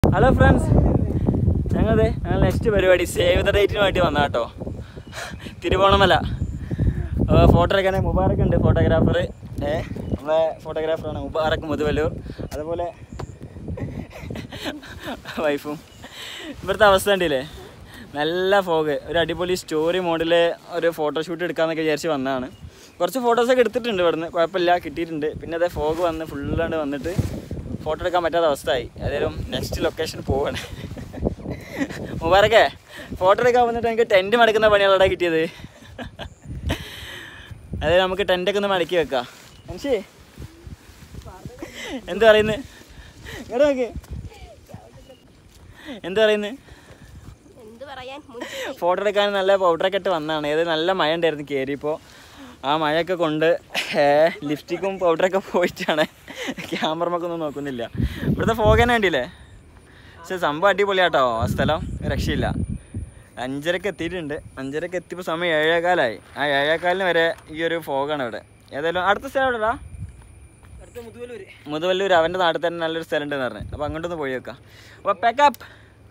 Hello friends ഞങ്ങളത് ഞങ്ങൾ next പരിപാടി സേവ് ദ ഡേറ്റിന് വേണ്ടി വന്ന കേട്ടോ തിരുവോണമല ഫോട്ടോ എടുക്കാൻ മുബാറക്ക് ഉണ്ട് ഫോട്ടോഗ്രാഫർ ഏ നമ്മളെ ഫോട്ടോഗ്രാഫറാണ് മുബാറക്ക് മുതുവല്ലൂർ അതുപോലെ വൈഫും ഇവിടുത്തെ അവസ്ഥ ഉണ്ടല്ലേ നല്ല ഫോഗ് ഒരു അടിപൊളി സ്റ്റോറി മോഡിൽ ഒരു ഫോട്ടോഷൂട്ട് എടുക്കാമെന്നൊക്കെ വിചാരിച്ച് വന്നതാണ് കുറച്ച് ഫോട്ടോസൊക്കെ എടുത്തിട്ടുണ്ട് ഇവിടുന്ന് കുഴപ്പമില്ല കിട്ടിയിട്ടുണ്ട് പിന്നെ അതേ ഫോഗ് വന്ന് ഫുള്ളാണ്ട് വന്നിട്ട് ഫോട്ടോ എടുക്കാൻ പറ്റാത്ത അവസ്ഥയായി ഏതായാലും നെക്സ്റ്റ് ലൊക്കേഷൻ പോവാണ് മുബാറക്കേ ഫോട്ടോ എടുക്കാൻ വന്നിട്ട് എനിക്ക് ടെൻറ്റ് മടക്കുന്ന പണികളാണ് കിട്ടിയത് അതായത് നമുക്ക് ടെൻറ്റൊക്കെ ഒന്ന് മടക്കി വെക്കാം മനുഷ്യേ എന്ത് പറയുന്നത് ഇങ്ങോട്ട് നോക്ക് എന്ത് പറയുന്നത് എന്ത് പറയാൻ ഫോട്ടോ എടുക്കാൻ നല്ല പൗഡറൊക്കെ ഇട്ട് വന്നതാണ് ഏത് നല്ല മഴ ഉണ്ടായിരുന്നു കയറിയപ്പോൾ ആ മഴയൊക്കെ കൊണ്ട് ലിപ്സ്റ്റിക്കും പൗഡറൊക്കെ പോയിട്ടാണ് ക്യാമറമൊക്കെ ഒന്നും നോക്കുന്നില്ല ഇവിടുത്തെ ഫോഗനെ വേണ്ടിയില്ലേ പക്ഷെ സംഭവം അടിപൊളിയാട്ടോ ആ സ്ഥലം രക്ഷയില്ല അഞ്ചരക്ക് എത്തിയിട്ടുണ്ട് അഞ്ചരക്ക് എത്തിയപ്പോൾ സമയം ഏഴേകാലായി ആ ഏഴേകാലിന് വരെ ഈ ഒരു ഫോഗാണ് ഇവിടെ ഏതായാലും അടുത്ത സ്ഥലം എവിടെടാ മുതുവല്ലൂർ അവൻ്റെ നാട്ടിൽ തന്നെ നല്ലൊരു സ്ഥലം ഉണ്ടെന്ന് പറഞ്ഞു അപ്പോൾ അങ്ങോട്ടൊന്ന് പോയി വെക്കാം അപ്പോൾ പാക്കപ്പ്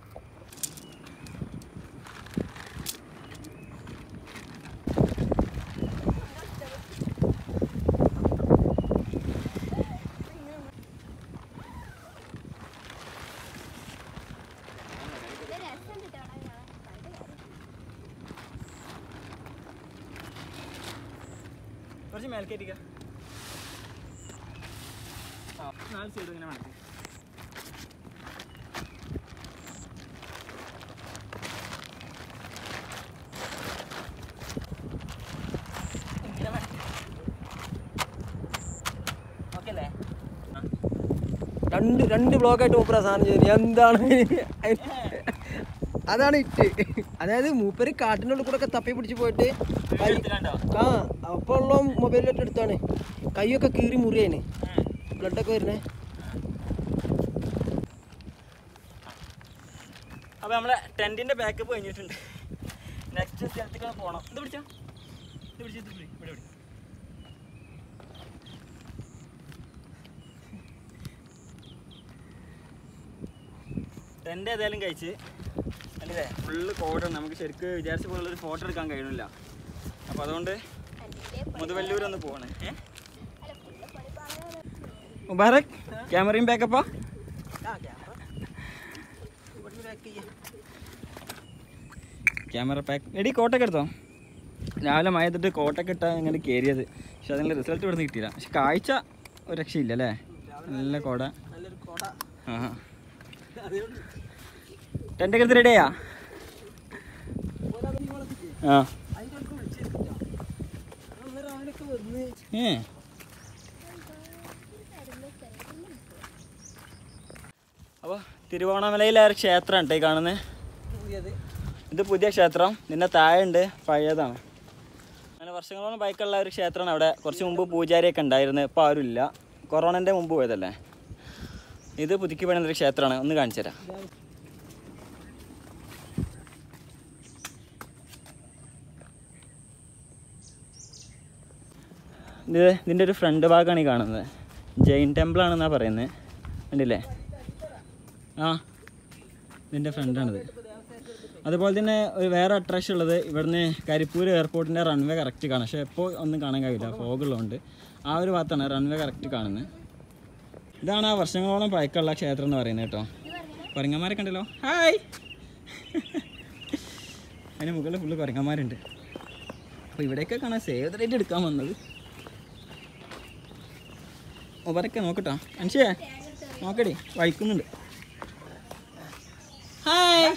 കുറച്ച് മേൽക്കേറ്റിക്ക ആ നാല് സൈഡും ഇങ്ങനെ മടക്കി ഇങ്ങനെ മടക്കി. Okay അല്ലേ? ആ. രണ്ട് രണ്ട് ബ്ലോക്കായിട്ട് മൂപ്പര സാധനം ചെയ്തു എന്താണ് അതാണ് ഇറ്റ് അതായത് മൂപ്പര് കാട്ടിൻ്റെ ഉള്ളിൽ കൂടെ ഒക്കെ തപ്പി പിടിച്ച് പോയിട്ട് വീഡിയോ എടുത്തിട്ടുണ്ടോ? ആ അപ്പോൾ ഉള്ള മൊബൈലിലോട്ട് എടുത്താണ് കൈയൊക്കെ കീറി മുറിയാണ് ബ്ലഡൊക്കെ വരുന്നേ അപ്പോൾ നമ്മളെ ടെൻറ്റിൻ്റെ ബാക്കപ്പ് കഴിഞ്ഞിട്ടുണ്ട് നെക്സ്റ്റ് സ്ഥലത്തേക്കാണ് പോകണം ഇത് പിടിച്ചോ ഇത് പിടിച്ച് ഇത് പിടി ഇവിടെ പിടി ടെൻ്റ് ഏതായാലും കഴിച്ച് അല്ലേ ഫുള്ള് കോടാണ് നമുക്ക് ശരിക്കും വിചാരിച്ച പോലെ ഒരു ഫോട്ടോ എടുക്കാൻ കഴിയണില്ല അപ്പോൾ അതുകൊണ്ട് മുതുവല്ലൂർ ഒന്ന് പോവാണ് ഏ മുബാറക് ക്യാമറയും ബാക്കപ്പാ ക്യാമറ പാക്ക് എടി കോട്ടൊക്കെ എടുത്തോ രാവിലെ മഴ ചെയ്തിട്ട് കോട്ടൊക്കെ ഇട്ടാൽ ഇങ്ങനെ കയറിയത് പക്ഷെ അതിൻ്റെ റിസൾട്ട് ഇവിടെ നിന്ന് കിട്ടിയില്ല പക്ഷെ കാഴ്ച ഒരു രക്ഷയില്ല അല്ലേ നല്ല കോട നല്ലൊരു കോട ആ ടെൻ്റൊക്കെ എടുത്ത് റെഡിയാ ആ രാവിലൊക്കെ വരുന്നത് ഏ അപ്പോൾ തിരുവോണമലയിലെ ഒരു ക്ഷേത്രം ഉണ്ട് ഈ കാണുന്നത് പുതിയത് ഇത് പുതിയ ക്ഷേത്രം ഇതിൻ്റെ താഴെ ഉണ്ട് പഴയതാണ് അങ്ങനെ വർഷങ്ങളോളം ബൈക്കുള്ള ഒരു ക്ഷേത്രമാണ് അവിടെ കുറച്ച് മുമ്പ് പൂജാരിയൊക്കെ ഉണ്ടായിരുന്നു ഇപ്പോൾ ആരുമില്ല കൊറോണൻ്റെ മുമ്പ് പോയതല്ലേ ഇത് പുതുക്കി പണിയുന്ന ഒരു ക്ഷേത്രമാണ് ഒന്ന് കാണിച്ചു തരാം ഇത് ഇതിൻ്റെ ഒരു ഫ്രണ്ട് ഭാഗമാണ് ഈ കാണുന്നത് ജെയിൻ ടെമ്പിൾ ആണെന്നാണ് പറയുന്നത് കണ്ടില്ലേ ആ ഇതിൻ്റെ ഫ്രണ്ടാണിത് അതുപോലെ തന്നെ ഒരു വേറെ അട്രാക്ഷൻ ഉള്ളത് ഇവിടുന്ന് കരിപ്പൂർ എയർപോർട്ടിൻ്റെ റൺവേ കറക്റ്റ് കാണാം പക്ഷേ എപ്പോൾ ഒന്നും കാണാൻ കഴിയില്ല fog ഉള്ളതുകൊണ്ട് ആ ഒരു ഭാഗത്താണ് റൺവേ കറക്റ്റ് കാണുന്നത് ഇതാണ് ആ വർഷങ്ങളോളം പഴക്കമുള്ള ക്ഷേത്രം എന്ന് പറയുന്നത് കേട്ടോ കുരങ്ങന്മാരൊക്കെ ഉണ്ടല്ലോ ഹായ് അതിന് മുകളിൽ ഫുള്ള് കുരങ്ങന്മാരുണ്ട് അപ്പോൾ ഇവിടെയൊക്കെ കാണാൻ സേവ് റേറ്റ് എടുക്കാൻ വന്നത് ഒവരൊക്കെ നോക്കട്ടോ അനുഷേ നോക്കടി വഴിക്കുന്നുണ്ട് ഹായ്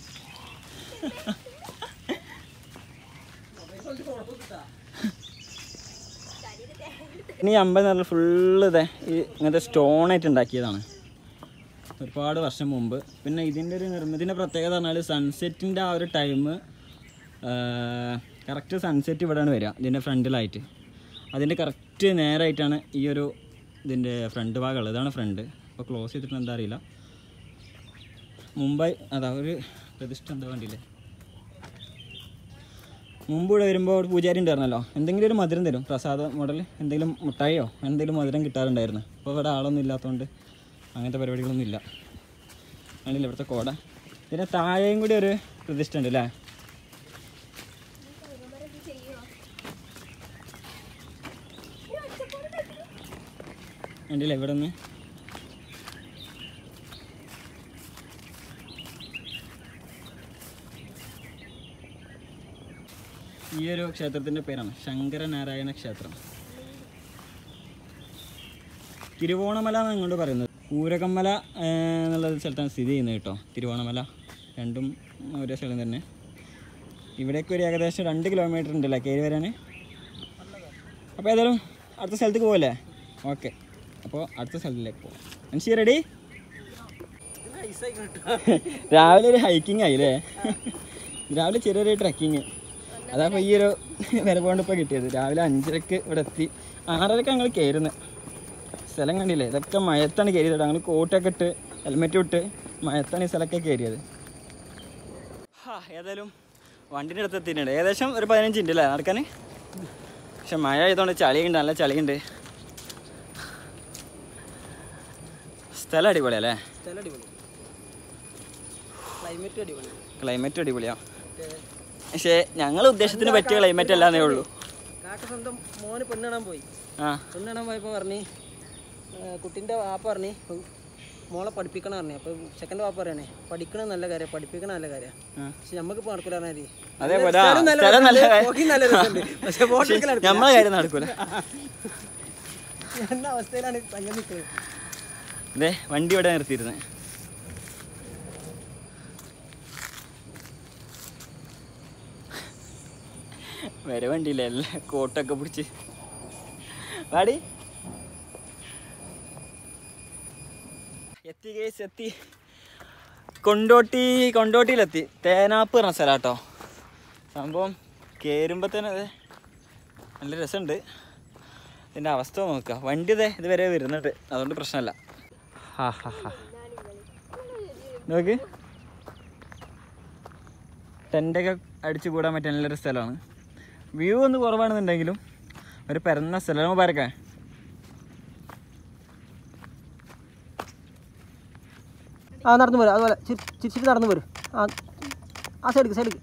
ഇനി അമ്പത് നല്ല ഫുള്ള് ഇതേ ഈ ഇങ്ങനത്തെ സ്റ്റോൺ ആയിട്ട് ഉണ്ടാക്കിയതാണ് ഒരുപാട് വർഷം മുമ്പ് പിന്നെ ഇതിൻ്റെ ഒരു നിർമ്മിതിൻ്റെ പ്രത്യേകത പറഞ്ഞാൽ സൺസെറ്റിൻ്റെ ആ ഒരു ടൈം കറക്റ്റ് സൺസെറ്റ് ഇവിടെയാണ് വരിക ഇതിൻ്റെ ഫ്രണ്ടിലായിട്ട് അതിൻ്റെ കറക്റ്റ് നേരായിട്ടാണ് ഈ ഒരു ഇതിൻ്റെ ഫ്രണ്ട് ഭാഗമുള്ളത് ഇതാണ് ഫ്രണ്ട് അപ്പോൾ ക്ലോസ് ചെയ്തിട്ട് എന്താ അറിയില്ല മുംബൈ അതാ ഒരു പ്രതിഷ്ഠ എന്താ കണ്ടില്ലേ മുമ്പ് ഇവിടെ വരുമ്പോൾ ഒരു പൂജാരി ഉണ്ടായിരുന്നല്ലോ എന്തെങ്കിലും ഒരു മധുരം തരും പ്രസാദ മോഡൽ എന്തെങ്കിലും മുട്ടായിയോ എന്തെങ്കിലും മധുരം കിട്ടാറുണ്ടായിരുന്നു അപ്പോൾ ഇവിടെ ആളൊന്നും ഇല്ലാത്തതുകൊണ്ട് അങ്ങനത്തെ പരിപാടികളൊന്നും ഇല്ല ആണല്ലേ ഇവിടുത്തെ കോട പിന്നെ താഴെയും കൂടി ഒരു പ്രതിഷ്ഠ ഉണ്ട് അല്ലേ ഉണ്ടല്ലേ ഇവിടെ നിന്ന് ഈ ഒരു ക്ഷേത്രത്തിൻ്റെ പേരാണ് ശങ്കരനാരായണ ക്ഷേത്രം തിരുവോണമല എന്നാണ് ഇങ്ങോട്ട് പറയുന്നത് കൂരകമ്മല ആ, എന്നുള്ള സ്ഥലത്താണ് സ്ഥിതി ചെയ്യുന്നത് കേട്ടോ തിരുവോണമല രണ്ടും ഒരേ സ്ഥലം തന്നെ ഇവിടേക്ക് ഒരു ഏകദേശം രണ്ട് കിലോമീറ്റർ ഉണ്ടല്ലേ കയറി വരാൻ അപ്പോൾ ഏതായാലും അടുത്ത സ്ഥലത്തേക്ക് പോകല്ലേ ഓക്കെ അപ്പോൾ അടുത്ത സ്ഥലത്തിലേക്ക് പോകാം മനുഷ്യ റെഡി രാവിലെ ഒരു ഹൈക്കിംഗ് ആയില്ലേ രാവിലെ ചെറിയൊരു ട്രക്കിങ് അതാ ഈ ഒരു വരപോണ്ട് ഇപ്പോൾ കിട്ടിയത് രാവിലെ അഞ്ചരക്ക് ഇവിടെ എത്തി ആറരക്ക് ഞങ്ങൾ കയറുന്നത് സ്ഥലം കണ്ടില്ലേ ഇതൊക്കെ മയത്താണ് കയറിയത് ഞങ്ങൾ കോട്ടൊക്കെ ഇട്ട് ഹെൽമെറ്റും ഇട്ട് മയത്താണ് ഈ സ്ഥലമൊക്കെ കയറിയത് ഏതായാലും വണ്ടിൻ്റെ അടുത്ത് എത്തിയിട്ടുണ്ട് ഏകദേശം ഒരു പതിനഞ്ച് മിനിറ്റ് അല്ലേ നടക്കാൻ പക്ഷെ മഴ ആയതുകൊണ്ട് ചളിയുണ്ട് നല്ല ചളിയുണ്ട് സ്ഥലം അടിപൊളിയല്ലേ സ്ഥലം അടിപൊളി ക്ലൈമറ്റ് അടിപൊളി ക്ലൈമറ്റ് അടിപൊളിയാ പക്ഷേ ഞങ്ങൾ ഉദ്ദേശത്തിന് പറ്റിയ ക്ലൈമറ്റ് അല്ലാന്നേ ഉള്ളൂ കാക്ക സ്വന്തം മോന് പെണ്ണ് കാണാൻ പോയി ആ പെണ്ണ് കാണാൻ പോയപ്പോൾ പറഞ്ഞ് കുട്ടീൻ്റെ വാപ്പ പറഞ്ഞ് ഇപ്പം മോളെ പഠിപ്പിക്കണം പറഞ്ഞു അപ്പം ചെക്കൻ്റെ വാപ്പ പറയണേ പഠിക്കണം നല്ല കാര്യം പഠിപ്പിക്കണം നല്ല കാര്യം ആ. പക്ഷെ നമുക്ക് ഇപ്പോൾ നടക്കൂല പറഞ്ഞാൽ അതേപോലെ ആ, സ്ഥലം നല്ല നല്ല രസമുണ്ട് പക്ഷെ ഫോട്ടോക്കിൽ നമ്മളെ കാര്യം നടക്കൂല എന്ന അവസ്ഥയിലാണ് സംഗതി നിൽക്കുന്നത് അതെ വണ്ടി ഇവിടെ നിർത്തിയിരുന്നത് വരെ വണ്ടിയില്ല എല്ലാം കോട്ടൊക്കെ പിടിച്ച് വാടി എത്തി കേസ് എത്തി കൊണ്ടോട്ടി കൊണ്ടോട്ടിയിലെത്തി തേനാപ്പ് പറഞ്ഞ സ്ഥലം കേട്ടോ സംഭവം കയറുമ്പോൾ തന്നെ അതെ നല്ല രസമുണ്ട് ഇതിൻ്റെ അവസ്ഥ നോക്കുക വണ്ടി ഇതേ ഇതുവരെ വരുന്നുണ്ട് അതുകൊണ്ട് പ്രശ്നമല്ല ഹാ ഹാ ഹാ നോക്ക് ടെൻ്റൊക്കെ അടിച്ചു കൂടാൻ പറ്റിയ നല്ലൊരു സ്ഥലമാണ് വ്യൂ ഒന്ന് കുറവാണെന്നുണ്ടെങ്കിലും ഒരു പരന്ന സ്ഥലം പാരക്കാൻ ആ നടന്നു വരും അതുപോലെ ചിരിച്ചിട്ട് നടന്നു വരും ആ ആ സൈഡിക്ക് സൈഡിക്ക്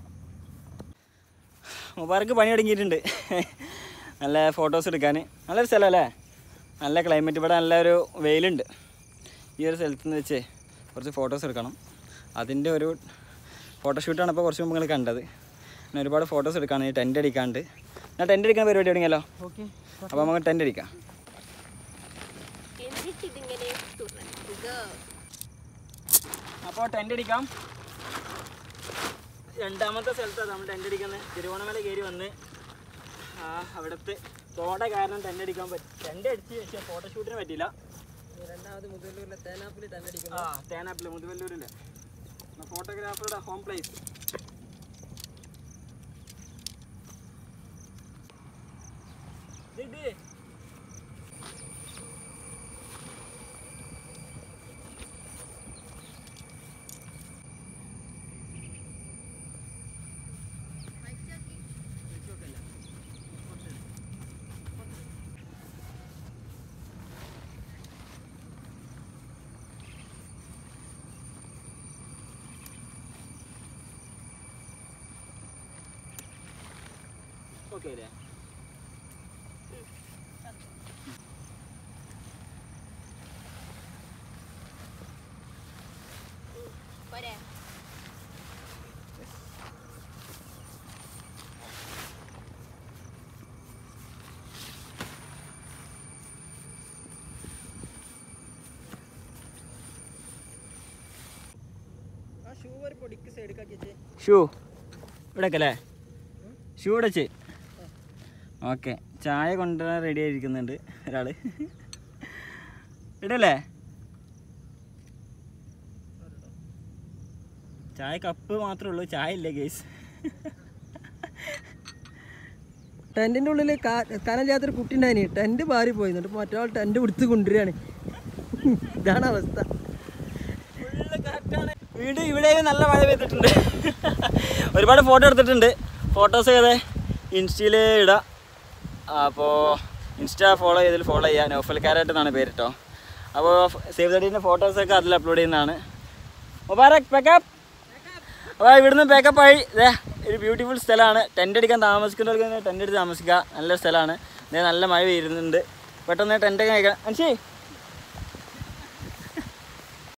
മുബാർക്ക് പണി തുടങ്ങിയിട്ടുണ്ട് നല്ല ഫോട്ടോസ് എടുക്കാൻ നല്ലൊരു സ്ഥലമല്ലേ നല്ല ക്ലൈമറ്റ് ഇവിടെ നല്ലൊരു വെയിലുണ്ട് ഈ ഒരു സ്ഥലത്ത് നിന്ന് വെച്ച് കുറച്ച് ഫോട്ടോസ് എടുക്കണം അതിൻ്റെ ഒരു ഫോട്ടോഷൂട്ടാണ് ഇപ്പോൾ കുറച്ച് മുമ്പ് നിങ്ങൾ കണ്ടത് പിന്നെ ഒരുപാട് ഫോട്ടോസ് എടുക്കാണ് ഈ ടെൻ്റ് അടിക്കാണ്ട് ഞാൻ ടെൻ്റ് അടിക്കാൻ പരിപാടി തുടങ്ങിയല്ലോ ഓക്കെ അപ്പോൾ നമുക്ക് ടെൻ്റ് അടിക്കാം എന്നിട്ട് ഇതിങ്ങനെ തുറക്കുക അപ്പോൾ ടെൻ്റ് അടിക്കാം രണ്ടാമത്തെ സ്ഥലത്താണ് നമ്മൾ ടെൻ്റ് അടിക്കുന്നത് തിരുവോണമല കയറി വന്ന് ആ അവിടുത്തെ കോട കാരണം ടെൻ്റ് അടിക്കാൻ പറ്റും ടെൻ്റ് അടിച്ച് പക്ഷേ ഫോട്ടോഷൂട്ടിന് പറ്റിയില്ല രണ്ടാമത് മുതലൂരിലെ തേനാപ്പിൽ തന്നെ അടിക്കുന്നു ആ തേനാപ്പിൽ മുതുവല്ലൂരിൽ ഫോട്ടോഗ്രാഫറുടെ ഹോം പ്ലേസ് ഓക്കെ അല്ലേ പോരെ ആ ഷൂ ഒരു പൊടിക്ക് സൈഡിക്കാക്കി വെച്ചേ ഷൂ ഇവിടെയൊക്കെ അല്ലേ ഷൂ ഇവിടെ വെച്ച് ഓക്കെ ചായ കൊണ്ടുവരാൻ റെഡി ആയിരിക്കുന്നുണ്ട് ഒരാൾ ഇടല്ലേ ചായ കപ്പ് മാത്രമേ ഉള്ളൂ ചായ ഇല്ലേ ഗേസ് ടെന്റിന്റെ ഉള്ളിൽ കനല്ലാത്തൊരു കുട്ടി ഉണ്ടായിന് ടെന്റ് മാറി പോയി എന്നിട്ട് മറ്റൊരാൾ ടെന്റ് എടുത്ത് കൊണ്ടുവരികയാണ് ഇതാണ് അവസ്ഥ വീട് ഇവിടെ നല്ല മഴ പെയ്തിട്ടുണ്ട് ഒരുപാട് ഫോട്ടോ എടുത്തിട്ടുണ്ട് ഫോട്ടോസ് ചെയ്തേ ഇൻസ്റ്റയിൽ ഇടാം അപ്പോൾ ഇൻസ്റ്റ ഫോളോ ചെയ്തിൽ ഫോളോ ചെയ്യാൻ നൗഫൽക്കാരായിട്ട് എന്നാണ് പേര് കേട്ടോ അപ്പോൾ സേവ് ദടീൻ്റെ ഫോട്ടോസൊക്കെ അതിൽ അപ്ലോഡ് ചെയ്യുന്നതാണ് മുബാറക് പാക്കപ്പ് അപ്പോൾ ഇവിടുന്ന് പാക്കപ്പ് ആയി ഇതേ ഒരു ബ്യൂട്ടിഫുൾ സ്ഥലമാണ് ടെൻ്റ് അടിക്കാൻ താമസിക്കുന്നവർക്ക് ടെൻ്റ് അടിച്ച് താമസിക്കുക നല്ല സ്ഥലമാണ് ഇതേ നല്ല മഴ പെയ്യുന്നുണ്ട് പെട്ടെന്ന് ടെൻ്റ് ഒക്കെ കഴിക്കാം അനുഷി